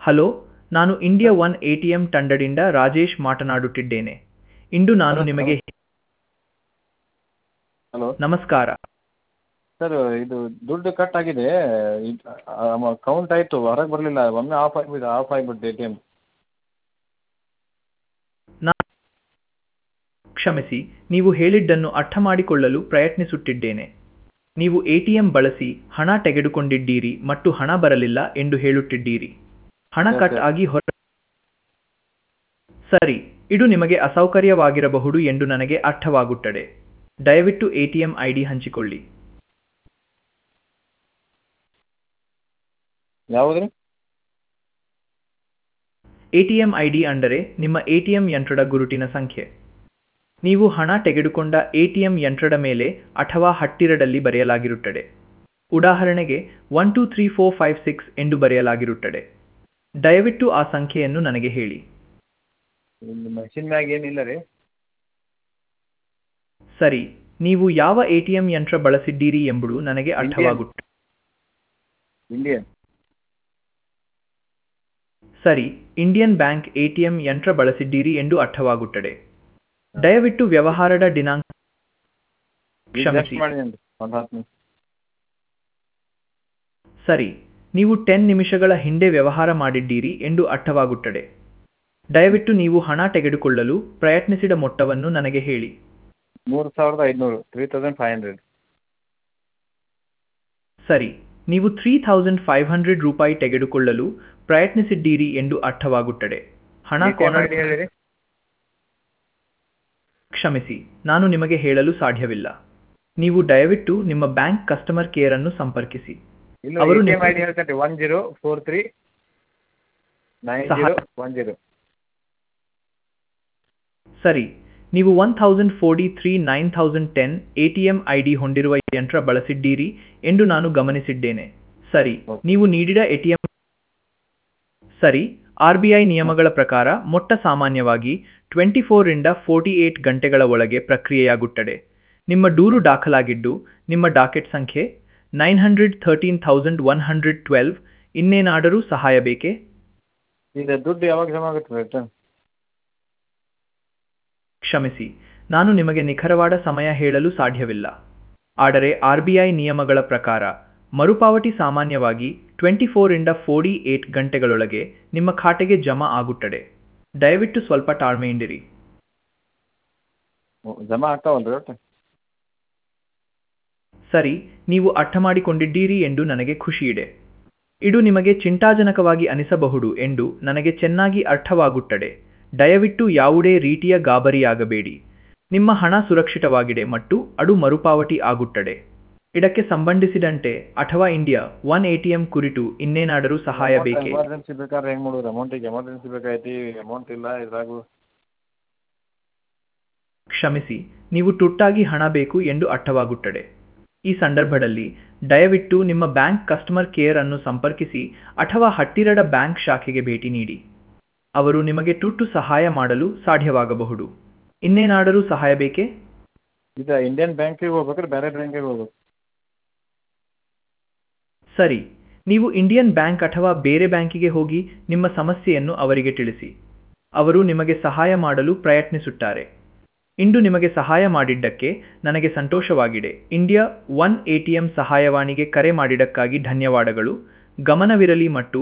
Hello ನಾನು India one A T M ತಂಡದಿಂದ ರಾಜೇಶ್ ಮಾತನಾಡುತ್ತಿದ್ದೇನೆ ಇಂದು ನಾನು ನಿಮಗೆ ಹಲೋ ನಮಸ್ಕಾರ ಸರ್ ಇದು ದುಡ್ಡು ಕಟ್ ಆಗಿದೆ ಕೌಂಟ್ ಆಯಿತು ಹೊರಗೆ ಬರಲಿಲ್ಲ ಒಮ್ಮೆ ಆಫ್ ಆಗಿಬಿಟ್ಟು ಆಫ್ ಆಗಿಬಿಡ್ತು ಎ ಟಿ ಎಮ್ ನಾ ಕ್ಷಮಿಸಿ ನೀವು ಹೇಳಿದ್ದನ್ನು ಅರ್ಥ ಮಾಡಿಕೊಳ್ಳಲು ಪ್ರಯತ್ನಿಸುತ್ತಿದ್ದೇನೆ ನೀವು ಎ ಟಿ ಎಂ ಬಳಸಿ ಹಣ ತೆಗೆದುಕೊಂಡಿದ್ದೀರಿ ಮತ್ತು ಹಣ ಬರಲಿಲ್ಲ ಎಂದು ಹೇಳುತ್ತಿದ್ದೀರಿ ಹಣ Yes, ಕಟ್ sir. ಆಗಿ ಹೊರ ಸರಿ ಇದು ನಿಮಗೆ ಅಸೌಕರ್ಯವಾಗಿರಬಹುದು ಎಂದು ನನಗೆ ಅರ್ಥವಾಗುತ್ತದೆ ದಯವಿಟ್ಟು A T M I D ಹಂಚಿಕೊಳ್ಳಿ ಯಾವುದು ರೀ ಎಟಿಎಂ ಐಡಿ ಅಂದರೆ ನಿಮ್ಮ ಎಟಿಎಂ ಯಂತ್ರದ ಗುರುತಿನ ಸಂಖ್ಯೆ ನೀವು ಹಣ ತೆಗೆದುಕೊಂಡ ಎಟಿಎಂ ಯಂತ್ರದ ಮೇಲೆ ಅಥವಾ ಹತ್ತಿರದಲ್ಲಿ ಬರೆಯಲಾಗಿರುತ್ತದೆ ಉದಾಹರಣೆಗೆ one two three four five six ಎಂದು ಬರೆಯಲಾಗಿರುತ್ತದೆ ದಯವಿಟ್ಟು ಆ ಸಂಖ್ಯೆಯನ್ನು ನನಗೆ ಹೇಳಿ ಇಲ್ಲಿ ಮಷಿನ್ ಮ್ಯಾಗ ಏನಿಲ್ಲ ರೀ ಸರಿ ನೀವು ಯಾವ ಎಟಿಎಂ ಯಂತ್ರ ಬಳಸಿದ್ದೀರಿ ಎಂಬುದು ನನಗೆ ಅರ್ಥವಾಗುತ್ತದೆ ಇಂಡಿಯನ್ ಸರಿ ಇಂಡಿಯನ್ ಬ್ಯಾಂಕ್ ಎಟಿಎಂ ಯಂತ್ರ ಬಳಸಿದ್ದೀರಿ ಎಂದು ಅರ್ಥವಾಗುತ್ತದೆ ದಯವಿಟ್ಟು ವ್ಯವಹಾರದ ದಿನಾಂಕ ಈಗ ಕ್ಷಮಿಸಿ. ಜಸ್ಟ್ ಮಾಡಿದ್ದೀನಿ ರೀ ಒಂದು ಹತ್ತು ನಿಮಿಷ ಸರಿ ನೀವು ಟೆನ್ ನಿಮಿಷಗಳ ಹಿಂದೆ ವ್ಯವಹಾರ ಮಾಡಿದ್ದೀರಿ ಎಂದು ಅರ್ಥವಾಗುತ್ತದೆ ದಯವಿಟ್ಟು ನೀವು ಹಣ ತೆಗೆದುಕೊಳ್ಳಲು ಪ್ರಯತ್ನಿಸಿದ ಮೊತ್ತವನ್ನು ನನಗೆ ಹೇಳಿ ಮೂರು ಸಾವಿರದ ಐದುನೂರು ತ್ರೀ ತೌಸಂಡ್ ಫೈವ್ ಹಂಡ್ರೆಡ್ ಸರಿ ನೀವು ತ್ರೀ ಥೌಸಂಡ್ ಫೈವ್ ಹಂಡ್ರೆಡ್ ರೂಪಾಯಿ ತೆಗೆದುಕೊಳ್ಳಲು ಪ್ರಯತ್ನಿಸಿದ್ದೀರಿ ಎಂದು ಅರ್ಥವಾಗುತ್ತದೆ ಹಣ ಕೊನ- ಹೇಳಿರಿ ಕ್ಷಮಿಸಿ ನಾನು ನಿಮಗೆ ಹೇಳಲು ಸಾಧ್ಯವಿಲ್ಲ ನೀವು ದಯವಿಟ್ಟು ನಿಮ್ಮ ಬ್ಯಾಂಕ್ ಕಸ್ಟಮರ್ ಕೇರ್ ಅನ್ನು ಸಂಪರ್ಕಿಸಿ ಇಲ್ಲ ಅವರು ಎ ಟಿ ಎಮ್ ನಿಮ್ಮ- ಐ ಡಿ ಹೇಳ್ತಾರೆ one zero four three nine ಸಹ- ಜೀರೋ ಒನ್ ಜೀರೋ ಸರಿ ನೀವು one thousand forty three nine thousand ten A T M I D ಹೊಂದಿರುವ ಯಂತ್ರ ಬಳಸಿದ್ದೀರಿ ಎಂದು ನಾನು ಗಮನಿಸಿದ್ದೇನೆ ಸರಿ ಓಕೆ. ನೀವು ನೀಡಿದ ಎ ಟಿ ಎಂ ಸರಿ ಆರ್ ಬಿ ಐ ನಿಯಮಗಳ ಪ್ರಕಾರ ಮೊಟ್ಟ ಸಾಮಾನ್ಯವಾಗಿ ಟ್ವೆಂಟಿ ಫೋರಿಂದ ಫೋರ್ಟಿ ಏಟ್ ಗಂಟೆಗಳ ಒಳಗೆ ಪ್ರಕ್ರಿಯೆಯಾಗುತ್ತದೆ ನಿಮ್ಮ ದೂರು ದಾಖಲಾಗಿದ್ದು ನಿಮ್ಮ ಡಾಕೆಟ್ ಸಂಖ್ಯೆ nine hundred thirteen thousand one hundred twelve ಇನ್ನೇನಾದರೂ ಸಹಾಯ ಬೇಕೇ ಈಗ ದುಡ್ಡು ಯಾವಾಗ ಜಮಾ ಆಗುತ್ತೆ ರಿಟರ್ನ್ ಕ್ಷಮಿಸಿ ನಾನು ನಿಮಗೆ ನಿಖರವಾದ ಸಮಯ ಹೇಳಲು ಸಾಧ್ಯವಿಲ್ಲ ಆದರೆ ಆರ್ ಬಿ ಐ ನಿಯಮಗಳ ಪ್ರಕಾರ ಮರುಪಾವತಿ ಸಾಮಾನ್ಯವಾಗಿ ಟ್ವೆಂಟಿ ಫೋರಿಂದ ಫೋರ್ಟಿ ಏಟ್ ಗಂಟೆಗಳೊಳಗೆ ನಿಮ್ಮ ಖಾತೆಗೆ ಜಮಾ ಆಗುತ್ತದೆ ದಯವಿಟ್ಟು ಸ್ವಲ್ಪ ತಾಳ್ಮೆಯಿಂದಿರಿ ಜಮಾ ಆಗ್ತಾವಲ್ಲ ರೀ ಒಟ್ಟು ಸರಿ ನೀವು ಅರ್ಥ ಮಾಡಿಕೊಂಡಿದ್ದೀರಿ ಎಂದು ನನಗೆ ಖುಷಿಯಿದೆ ಇದು ನಿಮಗೆ ಚಿಂತಾಜನಕವಾಗಿ ಅನಿಸಬಹುದು ಎಂದು ನನಗೆ ಚೆನ್ನಾಗಿ ಅರ್ಥವಾಗುತ್ತದೆ ದಯವಿಟ್ಟು ಯಾವುದೇ ರೀತಿಯ ಗಾಬರಿಯಾಗಬೇಡಿ ನಿಮ್ಮ ಹಣ ಸುರಕ್ಷಿತವಾಗಿದೆ ಮತ್ತು ಅದು ಮರುಪಾವತಿ ಆಗುತ್ತದೆ ಇದಕ್ಕೆ ಸಂಬಂಧಿಸಿದಂತೆ ಅಥವಾ ಇಂಡಿಯಾ ಒನ್ ಎಟಿಎಂ ಕುರಿತು ಇನ್ನೇನಾದರೂ ಸಹಾಯ ಬೇಕೇ ಎಮರ್ಜೆನ್ಸಿ ಬೇಕಾದ್ರೆ ಹೆಂಗೆ ಮಾಡೋದು ಅಮೌಂಟಿಗೆ ಎಮರ್ಜೆನ್ಸಿ ಬೇಕಾಯ್ತಿ ಅಮೌಂಟ್ ಇಲ್ಲ ಇದ್ರಾಗು ಕ್ಷಮಿಸಿ ನೀವು ತುರ್ತಾಗಿ ಹಣ ಬೇಕು ಎಂದು ಅರ್ಥವಾಗುತ್ತದೆ ಈ ಸಂದರ್ಭದಲ್ಲಿ ದಯವಿಟ್ಟು ನಿಮ್ಮ ಬ್ಯಾಂಕ್ ಕಸ್ಟಮರ್ ಕೇರ್ ಅನ್ನು ಸಂಪರ್ಕಿಸಿ ಅಥವಾ ಹತ್ತಿರದ ಬ್ಯಾಂಕ್ ಶಾಖೆಗೆ ಭೇಟಿ ನೀಡಿ ಅವರು ನಿಮಗೆ ತುರ್ತು ಸಹಾಯ ಮಾಡಲು ಸಾಧ್ಯವಾಗಬಹುದು ಇನ್ನೇನಾದರೂ ಸಹಾಯ ಬೇಕೇ ಇದು ಇಂಡಿಯನ್ ಬ್ಯಾಂಕಿಗೆ ಹೋಗ್ಬೇಕಾದ್ರೆ ಬೇರೆ ಬ್ಯಾಂಕಿಗೆ ಹೋಗ್ಬೇಕು ಸರಿ ನೀವು ಇಂಡಿಯನ್ ಬ್ಯಾಂಕ್ ಅಥವಾ ಬೇರೆ ಬ್ಯಾಂಕಿಗೆ ಹೋಗಿ ನಿಮ್ಮ ಸಮಸ್ಯೆಯನ್ನು ಅವರಿಗೆ ತಿಳಿಸಿ ಅವರು ನಿಮಗೆ ಸಹಾಯ ಮಾಡಲು ಪ್ರಯತ್ನಿಸುತ್ತಾರೆ ಇಂದು ನಿಮಗೆ ಸಹಾಯ ಮಾಡಿದ್ದಕ್ಕೆ ನನಗೆ ಸಂತೋಷವಾಗಿದೆ ಇಂಡಿಯಾ ಒನ್ ಎಟಿಎಂ ಸಹಾಯವಾಣಿಗೆ ಕರೆ ಮಾಡಿದ್ದಕ್ಕಾಗಿ ಧನ್ಯವಾದಗಳು ಗಮನವಿರಲಿ ಮತ್ತು